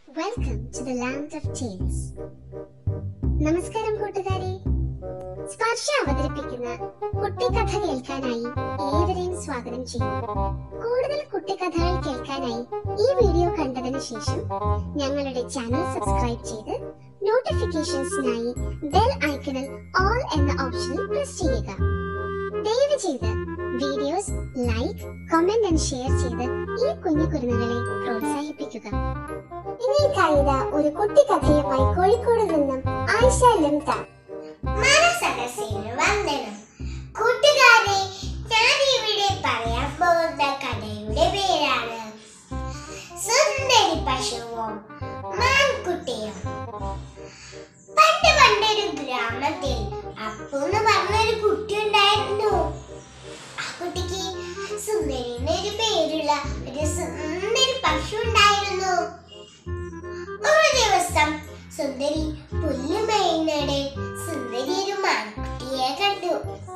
Welcome to the land of tales നമസ്കാരം കൂട്ടുകാരെ സ്പർശ അവതരിപ്പിക്കുന്ന കുട്ടിക്കഥ കേൾക്കാനായി ഏവരെയും സ്വാഗതം ചെയ്യുന്നു കൂടുതൽ കുട്ടിക്കഥകൾ കേൾക്കാനായി ഈ വീഡിയോ കണ്ടതിന് ശേഷം ഞങ്ങളുടെ ചാനൽ സബ്സ്ക്രൈബ് ചെയ്ത് നോട്ടിഫിക്കേഷൻസിനായി ബെൽ ഐക്കണിൽ ഓൾ എന്ന ഓപ്ഷനിൽ പ്രസ് ചെയ്യുക ദയവ് ചെയ്ത് videos like comment and share ചെയ്ത് ഈ കുഞ്ഞു കുരുന്നുകളെ പ്രോത്സാഹിപ്പിക്കുക ഇനി കവിത ഒരു കുട്ടിക്കഥയുമായി കോഴിക്കോട് നിന്നും ആയിഷ ലിംത മനസദസ്സിന് വന്ദനം കൂട്ടുകാരെ ഞാൻ ഇവിടെ പറയാൻ പോകുന്ന കഥയുടെ പേരാണ് സുന്ദരി പശുവും മാൻകുട്ടിയും പണ്ട് പണ്ടൊരു ഗ്രാമത്തിൽ അപ്പു എന്ന് പറഞ്ഞൊരു കുട്ടി ഉണ്ടായിരുന്നു ആ കുട്ടിക്ക് സുന്ദരി എന്നൊരു പേരുള്ള ഒരു സുന്ദരി പശു ഉണ്ടായിരുന്നു ഒരു ദിവസം സുന്ദരി പുല്ല് മേയുന്നിടെ സുന്ദരി ഒരു മാൻകുട്ടിയെ കണ്ടു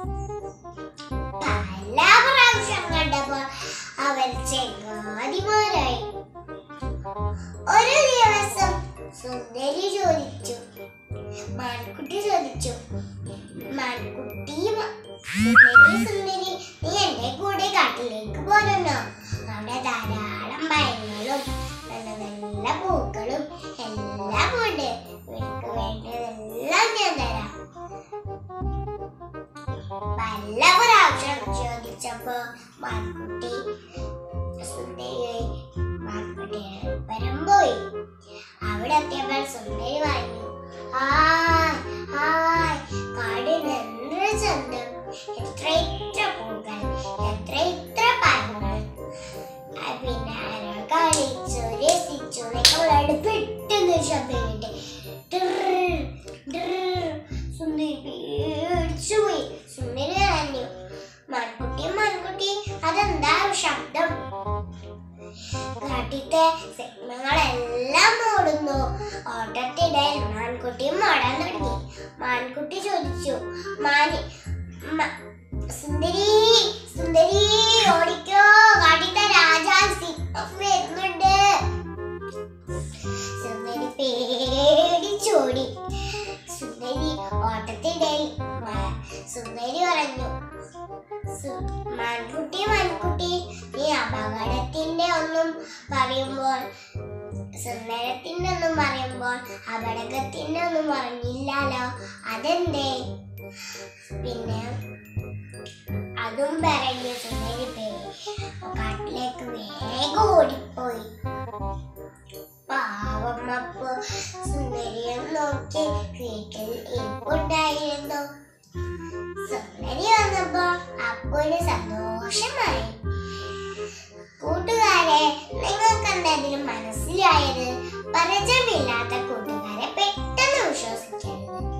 പല പ്രാവശ്യം കണ്ടപ്പോൾ അവർ ചെങ്ങാതിമാരായി ഒരു ദിവസം സുന്ദരി ചോദിച്ചു മാൻകുട്ടി ചോദിച്ചു മാൻകുട്ടി മ- സുന്ദരി സുന്ദരി നീ എന്റെ കൂടെ കാട്ടിലേക്ക് പോരണോ അവിടെ ധാരാളം പഴങ്ങളും നല്ല നല്ല പൂക്കളും എല്ലാം ഉണ്ട് നിനക്ക് വേണ്ടതെല്ലാം ഞാൻ തരാം പല പ്രാവശ്യം ചോദിച്ചപ്പോ മാൻകുട്ടി സുന്ദരി മാൻകുട്ടിയുടെ പരം പോയി അവിടെ എത്തിയപ്പോൾ സുന്ദരി പറഞ്ഞു ഹായ് ഹായ് കാടിന് എന്തൊരു ചന്തം എത്ര ഇത്ര പൂക്കൾ എത്ര ഇത്ര പഴങ്ങൾ ആ, പിന്നെ ആരോ കളിച്ചു രസിച്ചു നിങ്ങളോട് പെട്ടെന്ന് ശബ്ദം കേട്ട് ഡിർ, ഡിർ. സുന്ദരി പേടിച്ചു പോയി സുന്ദരി പറഞ്ഞു മാൻകുട്ടി മാൻകുട്ടി അതെന്താ ശബ്ദം കാട്ടിത്തെ സിഗ്നങ്ങളെല്ലാം ഓടുന്നു ഓട്ടത്തിടയിൽ മാൻകുട്ടിയും ഓടാൻ തുടങ്ങി മാൻകുട്ടി ചോദിച്ചു മാനി മ- സുന്ദരി സുന്ദരി ഓടിക്കോ കാട്ടിത്തെ രാജാ സിംഹം വരുന്നുണ്ട് സുന്ദരി പേടിച്ചോടി സുന്ദരി ഓട്ടത്തിടയിൽ മ- സുന്ദരി പറഞ്ഞു സു- മാൻകുട്ടി മാൻകുട്ടി നീ അപകടത്തിന്റെ ഒന്നും പറയുമ്പോൾ സുന്ദരത്തിന്റെ ഒന്നും പറയുമ്പോൾ അപകടത്തിന്റെ ഒന്നും പറഞ്ഞില്ലല്ലോ അതെന്തേ പിന്നെ അതും പറഞ്ഞ് സുന്ദരി പേ കാട്ടിലേക്ക് വേഗം ഓടിപ്പോയി പാവം അപ്പൊ സുന്ദരിയെ നോക്കി വീട്ടിൽ ഇരിപ്പുണ്ടായിരുന്നു സുന്ദരി വന്നപ്പോ അപ്പൊരു സന്തോഷമായി കൂട്ടുകാരെ നിങ്ങൾക്ക് എന്തെങ്കിലും മനസ്സിലായത് പരിചയമില്ലാത്ത കൂട്ടുകാരെ പെട്ടെന്ന് വിശ്വസിക്കരുത്